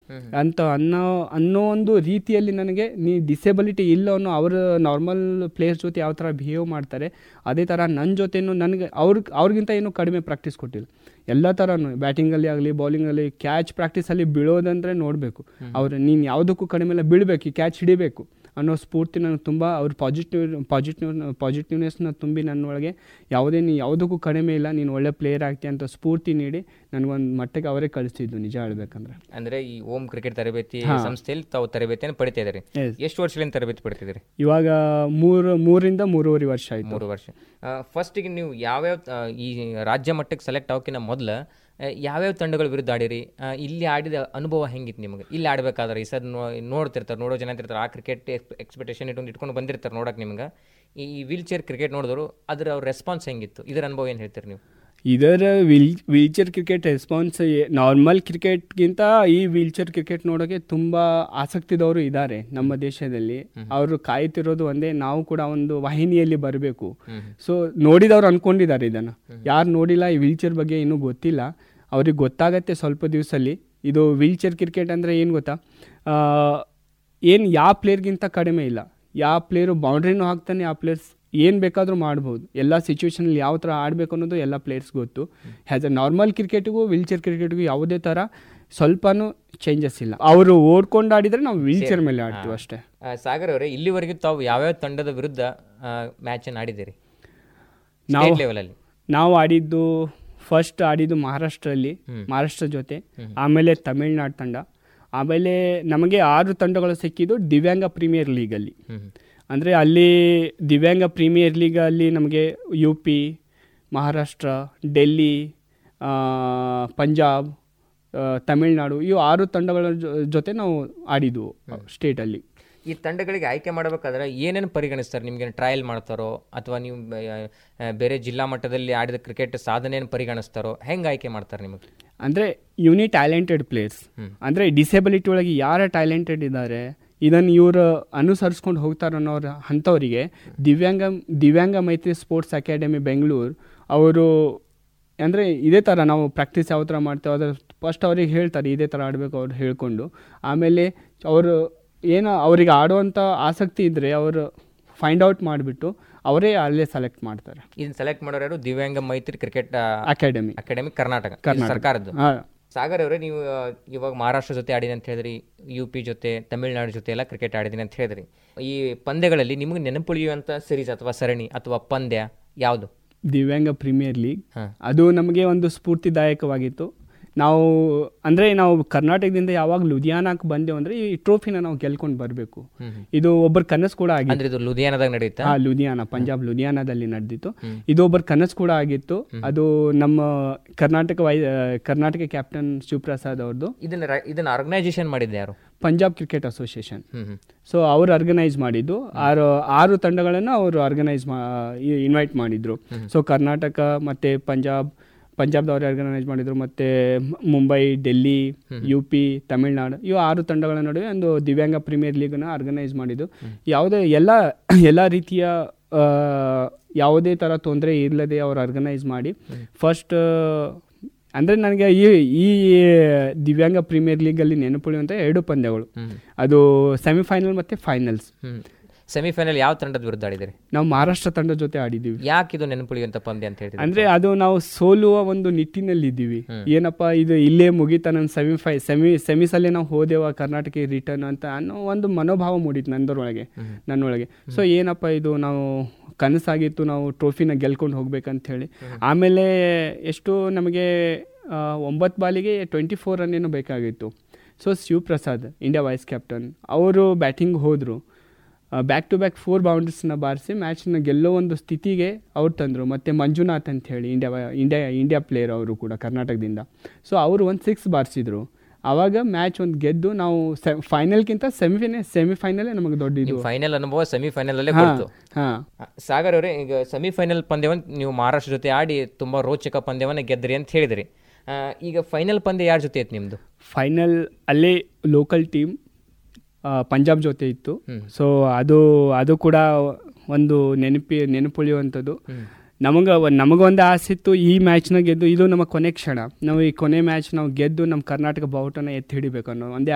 ಅಂತ ಅನ್ನೋ ಅನ್ನೋ ಒಂದು ರೀತಿಯಲ್ಲಿ ನನಗೆ ನೀ ಡಿಸೇಬಿಲಿಟಿ ಇಲ್ಲ ಅನ್ನೋ ಅವರ ನಾರ್ಮಲ್ ಪ್ಲೇಯರ್ಸ್ ಜೊತೆ ಯಾವ ಥರ ಬಿಹೇವ್ ಮಾಡ್ತಾರೆ ಅದೇ ಥರ ನನ್ನ ಜೊತೆನೂ ನನಗೆ ಅವ್ರ ಅವ್ರಿಗಿಂತ ಏನೂ ಕಡಿಮೆ ಪ್ರಾಕ್ಟೀಸ್ ಕೊಟ್ಟಿಲ್ಲ ಎಲ್ಲ ಥರನೂ ಬ್ಯಾಟಿಂಗಲ್ಲಿ ಆಗಲಿ ಬೌಲಿಂಗಲ್ಲಿ ಕ್ಯಾಚ್ ಪ್ರಾಕ್ಟೀಸಲ್ಲಿ ಬೀಳೋದಂದರೆ ನೋಡಬೇಕು ಅವ್ರು ನೀನು ಯಾವುದಕ್ಕೂ ಕಡಿಮೆ ಇಲ್ಲ ಬೀಳಬೇಕು ಕ್ಯಾಚ್ ಹಿಡಿಬೇಕು ಅನ್ನೋ ಸ್ಫೂರ್ತಿ ನನಗೆ ತುಂಬ ಅವ್ರ ಪಾಸಿಟಿವ್ ಪಾಸಿಟಿವ್ ಪಾಸಿಟಿವ್ನೆಸ್ನ ತುಂಬಿ ನನ್ನೊಳಗೆ ಯಾವುದೇ ನೀ ಯಾವುದಕ್ಕೂ ಕಡಿಮೆ ಇಲ್ಲ ನೀನು ಒಳ್ಳೆ ಪ್ಲೇಯರ್ ಆಗ್ತೀಯ ಅಂತ ಸ್ಫೂರ್ತಿ ನೀಡಿ ನನಗೊಂದು ಮಟ್ಟಿಗೆ ಅವರೇ ಕಳಿಸ್ತಿದ್ದು ನಿಜ ಹೇಳ್ಬೇಕಂದ್ರೆ ಅಂದ್ರೆ ಈ ಓಂ ಕ್ರಿಕೆಟ್ ತರಬೇತಿ ಸಂಸ್ಥೆಯಲ್ಲಿ ತಾವು ತರಬೇತಿಯನ್ನು ಪಡಿತಾ ಇದ್ದೀರಿ Yes. ಎಷ್ಟು ವರ್ಷಗಳಿಂದ ತರಬೇತಿ ಪಡಿತಿದ್ದೀರಿ ಇವಾಗ ಮೂರು ಮೂರಿಂದ ಮೂರುವರೆ ವರ್ಷ ಆಯಿತು ಮೂರು ವರ್ಷ ಫಸ್ಟಿಗೆ ನೀವು ಯಾವ್ಯಾವ ಆ, ಈ ರಾಜ್ಯ ಮಟ್ಟಕ್ಕೆ ಸೆಲೆಕ್ಟ್ ಆಗೋಕ್ಕಿಂತ ಮೊದಲು ಯಾವ್ಯಾವ ತಂಡಗಳ ವಿರುದ್ಧ ಆಡಿರಿ ಆ, ಇಲ್ಲಿ ಆಡಿದ ಅನುಭವ ಹೆಂಗಿತ್ತು ನಿಮಗೆ ಇಲ್ಲಿ ಆಡಬೇಕಾದ್ರೆ ಈ ಸದ್ ನೋಡ್ತಿರ್ತಾರೆ ನೋಡೋ ಜನ ಇರ್ತಾರೆ ಆ ಕ್ರಿಕೆಟ್ ಎಕ್ಸ್ಪೆಕ್ಟೇಷನ್ ಇಟ್ಕೊಂಡು ಇಟ್ಕೊಂಡು ಬಂದಿರ್ತಾರೆ ನೋಡಕ್ಕೆ ನಿಮ್ಗೆ ಈ ವೀಲ್ ಚೇರ್ ಕ್ರಿಕೆಟ್ ನೋಡಿದ್ರು ಅದ್ರ ಅವ್ರ ರೆಸ್ಪಾನ್ಸ್ ಹೆಂಗಿತ್ತು ಇದರ ಅನುಭವ ಏನು ಹೇಳ್ತೀರಿ ನೀವು ಇದರ will wheelchair cricket response normal ಕ್ರಿಕೆಟ್ಗಿಂತ ಈ ವೀಲ್ಚೇರ್ ಕ್ರಿಕೆಟ್ ನೋಡೋಕೆ ತುಂಬ ಆಸಕ್ತಿದವರು ಇದ್ದಾರೆ ನಮ್ಮ ದೇಶದಲ್ಲಿ ಅವರು ಕಾಯ್ತಿರೋದು ಒಂದೇ ನಾವು ಕೂಡ ಒಂದು ವಾಹಿನಿಯಲ್ಲಿ ಬರಬೇಕು ಸೊ ನೋಡಿದವ್ರು ಅನ್ಕೊಂಡಿದ್ದಾರೆ ಇದನ್ನು ಯಾರು ನೋಡಿಲ್ಲ ಈ ವೀಲ್ಚೇರ್ ಬಗ್ಗೆ ಇನ್ನೂ ಗೊತ್ತಿಲ್ಲ ಅವ್ರಿಗೆ ಗೊತ್ತಾಗತ್ತೆ ಸ್ವಲ್ಪ ದಿವಸಲ್ಲಿ ಇದು ವೀಲ್ಚೇರ್ ಕ್ರಿಕೆಟ್ ಅಂದರೆ ಏನು ಗೊತ್ತಾ ಏನು ಯಾವ ಪ್ಲೇಯರ್ಗಿಂತ ಕಡಿಮೆ ಇಲ್ಲ ಯಾವ ಪ್ಲೇಯರು ಬೌಂಡ್ರಿನೂ ಹಾಕ್ತಾನೆ ಆ ಪ್ಲೇಯರ್ಸ್ ಏನು ಬೇಕಾದರೂ ಮಾಡ್ಬೋದು ಎಲ್ಲ ಸಿಚುವೇಶನಲ್ಲಿ ಯಾವ ಥರ ಆಡಬೇಕು ಅನ್ನೋದು ಎಲ್ಲ ಪ್ಲೇಯರ್ಸ್ ಗೊತ್ತು ಹ್ಯಾಸ್ ಅ ನಾರ್ಮಲ್ ಕ್ರಿಕೆಟಿಗೂ ವೀಲ್ಚೇರ್ ಕ್ರಿಕೆಟ್ಗೂ ಯಾವುದೇ ಥರ ಸ್ವಲ್ಪನೂ ಚೇಂಜಸ್ ಇಲ್ಲ ಅವರು ಓಡ್ಕೊಂಡು ಆಡಿದರೆ ನಾವು ವೀಲ್ಚೇರ್ ಮೇಲೆ ಆಡ್ತೀವಿ ಅಷ್ಟೇ ಆ, ಸಾಗರ್ ಅವರೇ ಇಲ್ಲಿವರೆಗೂ ತಾವು ಯಾವ್ಯಾವ ತಂಡದ ವಿರುದ್ಧ ಮ್ಯಾಚನ್ನು ಆಡಿದ್ದೀರಿ ನಾವು ಸ್ಟೇಟ್ ಲೆವೆಲಲ್ಲಿ ನಾವು ಆಡಿದ್ದು ಫಸ್ಟ್ ಆಡಿದ್ದು ಮಹಾರಾಷ್ಟ್ರಲ್ಲಿ ಮಹಾರಾಷ್ಟ್ರ ಜೊತೆ ಆಮೇಲೆ ತಮಿಳ್ನಾಡು ತಂಡ ಆಮೇಲೆ ನಮಗೆ ಆರು ತಂಡಗಳು ಸಿಕ್ಕಿದ್ದು ದಿವ್ಯಾಂಗ ಪ್ರೀಮಿಯರ್ ಲೀಗಲ್ಲಿ ಅಂದರೆ ಅಲ್ಲಿ ದಿವ್ಯಾಂಗ ಪ್ರೀಮಿಯರ್ ಲೀಗಲ್ಲಿ ನಮಗೆ ಯು ಪಿ ಮಹಾರಾಷ್ಟ್ರ ಡೆಲ್ಲಿ ಆ, ಪಂಜಾಬ್ ಆ, ತಮಿಳ್ನಾಡು ಇವು ಆರು ತಂಡಗಳ ಜೊ- ಜೊತೆ ನಾವು ಆಡಿದ್ವು ಸ್ಟೇಟಲ್ಲಿ ಈ ತಂಡಗಳಿಗೆ ಆಯ್ಕೆ ಮಾಡಬೇಕಾದ್ರೆ ಏನೇನು ಪರಿಗಣಿಸ್ತಾರೆ ನಿಮ್ಗೆ ಟ್ರಯಲ್ ಮಾಡ್ತಾರೋ ಅಥವಾ ನೀವು ಬ- ಆ, ಬೇರೆ ಜಿಲ್ಲಾ ಮಟ್ಟದಲ್ಲಿ ಆಡಿದ ಕ್ರಿಕೆಟ್ ಸಾಧನೆಯನ್ನು ಪರಿಗಣಿಸ್ತಾರೋ ಹೆಂಗೆ ಆಯ್ಕೆ ಮಾಡ್ತಾರೆ ನಿಮಗೆ ಅಂದರೆ ಯುನಿ ಟ್ಯಾಲೆಂಟೆಡ್ ಪ್ಲೇಯರ್ಸ್ ಅಂದರೆ ಡಿಸೇಬಿಲಿಟಿ ಒಳಗೆ ಯಾರ ಟ್ಯಾಲೆಂಟೆಡ್ ಇದ್ದಾರೆ ಇದನ್ನು ಇವರು ಅನುಸರಿಸ್ಕೊಂಡು ಹೋಗ್ತಾರೆ ಅನ್ನೋರ ಅಂಥವರಿಗೆ ದಿವ್ಯಾಂಗ ದಿವ್ಯಾಂಗ ಮೈತ್ರಿ ಸ್ಪೋರ್ಟ್ಸ್ ಅಕಾಡೆಮಿ ಬೆಂಗಳೂರು ಅವರು ಅಂದರೆ ಇದೇ ಥರ ನಾವು ಪ್ರಾಕ್ಟೀಸ್ ಯಾವ ಥರ ಮಾಡ್ತೇವೆ ಅದ್ರ ಫಸ್ಟ್ ಅವ್ರಿಗೆ ಹೇಳ್ತಾರೆ ಇದೇ ಥರ ಆಡಬೇಕು ಅವ್ರು ಹೇಳ್ಕೊಂಡು ಆಮೇಲೆ ಅವರು ಏನೋ ಅವರಿಗೆ ಆಡುವಂಥ ಆಸಕ್ತಿ ಇದ್ದರೆ ಅವರು ಫೈಂಡ್ ಔಟ್ ಮಾಡಿಬಿಟ್ಟು ಅವರೇ ಅಲ್ಲೇ ಸೆಲೆಕ್ಟ್ ಮಾಡ್ತಾರೆ ಇದನ್ನ ಸೆಲೆಕ್ಟ್ ಮಾಡೋರು ಯಾರು ದಿವ್ಯಾಂಗ ಮೈತ್ರಿ ಕ್ರಿಕೆಟ್ ಅಕಾಡೆಮಿ ಅಕಾಡೆಮಿ ಕರ್ನಾಟಕ ಇದು ಸರ್ಕಾರದ್ದು ಹಾಂ ಸಾಗರ್ ಅವರೇ ನೀವು ಆ, ಇವಾಗ ಮಹಾರಾಷ್ಟ್ರ ಜೊತೆ ಆಡಿದೆ ಅಂತ ಹೇಳಿದ್ರಿ ಯು ಪಿ ಜೊತೆ ತಮಿಳ್ನಾಡು ಜೊತೆ ಎಲ್ಲ ಕ್ರಿಕೆಟ್ ಆಡಿದ್ದೀನಿ ಅಂತ ಹೇಳಿದ್ರಿ ಈ ಪಂದ್ಯಗಳಲ್ಲಿ ನಿಮಗೆ ನೆನಪುಳಿಯುವಂಥ ಸಿರೀಸ್ ಅಥವಾ ಸರಣಿ ಅಥವಾ ಪಂದ್ಯ ಯಾವುದು ದಿವ್ಯಾಂಗ ಪ್ರೀಮಿಯರ್ ಲೀಗ್ ಹಾಂ ಅದು ನಮಗೆ ಒಂದು ಸ್ಫೂರ್ತಿದಾಯಕವಾಗಿತ್ತು ನಾವು ಅಂದರೆ ನಾವು ಕರ್ನಾಟಕದಿಂದ ಯಾವಾಗ ಲುಧಿಯಾನಕ್ಕೆ ಬಂದೆವು ಅಂದರೆ ಈ ಟ್ರೋಫಿನ ನಾವು ಗೆಲ್ಕೊಂಡು ಬರಬೇಕು ಇದು ಒಬ್ಬರ ಕನಸು ಕೂಡ ಆಗಿತ್ತು ಅಂದ್ರೆ ಇದು ಲುಧಿಯಾನದಾಗ ನಡೆಯುತ್ತಾ ಹಾ ಲುಧಿಯಾನ ಪಂಜಾಬ್ ಲುಧಿಯಾನದಲ್ಲಿ ನಡೆದಿತ್ತು ಇದು ಒಬ್ಬರ ಕನಸು ಕೂಡ ಆಗಿತ್ತು ಅದು ನಮ್ಮ ಕರ್ನಾಟಕ ವೈ ಆ, ಕರ್ನಾಟಕ ಕ್ಯಾಪ್ಟನ್ ಶಿವಪ್ರಸಾದ್ ಅವ್ರದ್ದು ಇದನ್ನ ರ- ಇದನ್ನ ಆರ್ಗನೈಸೇಷನ್ ಮಾಡಿದ್ದೆ ಯಾರು Punjab cricket association hmm hmm so ಅವ್ರು ಆರ್ಗನೈಸ್ ಮಾಡಿದ್ದು ಆರು ಆರು ತಂಡಗಳನ್ನು ಅವರು ಆರ್ಗನೈಸ್ ಮಾ ಇನ್ವೈಟ್ ಮಾಡಿದ್ರು ಸೊ ಕರ್ನಾಟಕ ಮತ್ತು ಪಂಜಾಬ್ ಪಂಜಾಬ್ದವ್ರು ಆರ್ಗನೈಸ್ ಮಾಡಿದ್ರು ಮತ್ತು ಮುಂಬೈ ಡೆಲ್ಲಿ ಯು ಪಿ ತಮಿಳ್ನಾಡು ಇವು ಆರು ತಂಡಗಳ ನಡುವೆ ಒಂದು ದಿವ್ಯಾಂಗ ಪ್ರೀಮಿಯರ್ ಲೀಗನ್ನು ಆರ್ಗನೈಸ್ ಮಾಡಿದ್ದು ಯಾವುದೇ ಎಲ್ಲ ಎಲ್ಲ ರೀತಿಯ ಆ, ಯಾವುದೇ ಥರ ತೊಂದರೆ ಇಲ್ಲದೆ ಅವ್ರು ಆರ್ಗನೈಸ್ ಮಾಡಿ ಫಸ್ಟ್ ಅಂದರೆ ನನಗೆ ಈ ಈ ದಿವ್ಯಾಂಗ ಪ್ರೀಮಿಯರ್ ಲೀಗಲ್ಲಿ ನೆನಪುಳಿಯುವಂಥ ಎರಡು ಪಂದ್ಯಗಳು ಅದು ಸೆಮಿಫೈನಲ್ ಮತ್ತು ಫೈನಲ್ಸ್ ಹ್ಮ್ ಸೆಮಿಫೈನಲ್ ಯಾವ ತಂಡದ ವಿರುದ್ಧ ಆಡಿದಿರಿ ನಾವು ಮಹಾರಾಷ್ಟ್ರ ತಂಡದ ಜೊತೆ ಆಡಿದ್ದೀವಿ ಯಾಕೆ ಇದು ನೆನಪುಳಿಯುವಂಥ ಪಂದ್ಯ ಅಂತ ಹೇಳಿದ್ರಿ ಅಂದ್ರೆ ಅದು ನಾವು ಸೋಲುವ ಒಂದು ನಿಟ್ಟಿನಲ್ಲಿ ಇದ್ದೀವಿ ಏನಪ್ಪ ಇದು ಇಲ್ಲೇ ಮುಗೀತಾ ನನ್ನ ಸೆಮಿಫೈ ಸೆಮಿ ಸೆಮಿಸಲ್ಲೇ ನಾವು ಹೋದೆವ ಕರ್ನಾಟಕ ರಿಟರ್ನ್ ಅಂತ ಅನ್ನೋ ಒಂದು ಮನೋಭಾವ ಮೂಡಿತ್ತು ನಂದರೊಳಗೆ ನನ್ನೊಳಗೆ ಸೊ ಏನಪ್ಪ ಇದು ನಾವು ಕನಸಾಗಿತ್ತು ನಾವು ಟ್ರೋಫಿನ ಗೆಲ್ಕೊಂಡು ಹೋಗ್ಬೇಕಂತ ಹೇಳಿ ಆಮೇಲೆ ಎಷ್ಟು ನಮಗೆ ಆ, ಒಂಬತ್ತು ಬಾಲಿಗೆ ಟ್ವೆಂಟಿ ಫೋರ್ ರನ್ ಏನೋ ಬೇಕಾಗಿತ್ತು so Shivaprasad India vice captain ಅವರು ಬ್ಯಾಟಿಂಗ್ ಹೋದರು ಬ್ಯಾಕ್ ಟು ಬ್ಯಾಕ್ ಫೋರ್ ಬೌಂಡ್ರೀಸ್ನ ಬಾರಿಸಿ ಮ್ಯಾಚ್ನ ಗೆಲ್ಲೋ ಒಂದು ಸ್ಥಿತಿಗೆ ಅವ್ರು ತಂದರು ಮತ್ತು ಮಂಜುನಾಥ್ ಅಂತ ಹೇಳಿ ಇಂಡಿಯಾ ಇಂಡಿಯಾ ಇಂಡಿಯಾ ಪ್ಲೇಯರ್ ಅವರು ಕೂಡ ಕರ್ನಾಟಕದಿಂದ ಸೊ ಅವರು ಒಂದು ಸಿಕ್ಸ್ ಬಾರಿಸಿದ್ರು ಆವಾಗ ಮ್ಯಾಚ್ ಒಂದು ಗೆದ್ದು ನಾವು ಸೆ ಫೈನಲ್ಗಿಂತ ಸೆಮಿಫೈನಲ್ ಸೆಮಿಫೈನಲೇ ನಮಗೆ ದೊಡ್ಡ ಇದು ನಿಮ್ಮ ಫೈನಲ್ ಅನುಭವ ಸೆಮಿಫೈನಲ್ ಅಲ್ಲೇ ಹಾಂ ಕೊಡ್ತು ಹಾಂ ಆ, ಸಾಗರ್ ಅವರೇ ಈಗ ಸೆಮಿಫೈನಲ್ ಪಂದ್ಯವನ್ನು ನೀವು ಮಹಾರಾಷ್ಟ್ರ ಜೊತೆ ಆಡಿ ತುಂಬಾ ರೋಚಕ ಪಂದ್ಯವನ್ನು ಗೆದ್ರಿ ಅಂತ ಹೇಳಿದ್ರಿ ಆ, ಈಗ ಫೈನಲ್ ಪಂದ್ಯ ಯಾರ ಜೊತೆ ಇತ್ತು ನಿಮ್ದು ಫೈನಲ್ ಅಲ್ಲೇ ಲೋಕಲ್ ಟೀಮ್ ಪಂಜಾಬ್ ಜೊತೆ ಇತ್ತು ಸೊ ಅದು ಅದು ಕೂಡ ಒಂದು ನೆನಪಿ ನೆನಪುಳಿಯುವಂಥದ್ದು ನಮಗೆ ನಮಗೊಂದು ಆಸೆ ಇತ್ತು ಈ ಮ್ಯಾಚ್ನ ಗೆದ್ದು ಇದು ನಮ್ಮ ಕೊನೆ ಕ್ಷಣ ನಾವು ಈ ಕೊನೆ ಮ್ಯಾಚ್ ನಾವು ಗೆದ್ದು ನಮ್ಮ ಕರ್ನಾಟಕ ಬಾವುಟನ ಎತ್ತಿ ಹಿಡಿಬೇಕು ಅನ್ನೋ ಒಂದೇ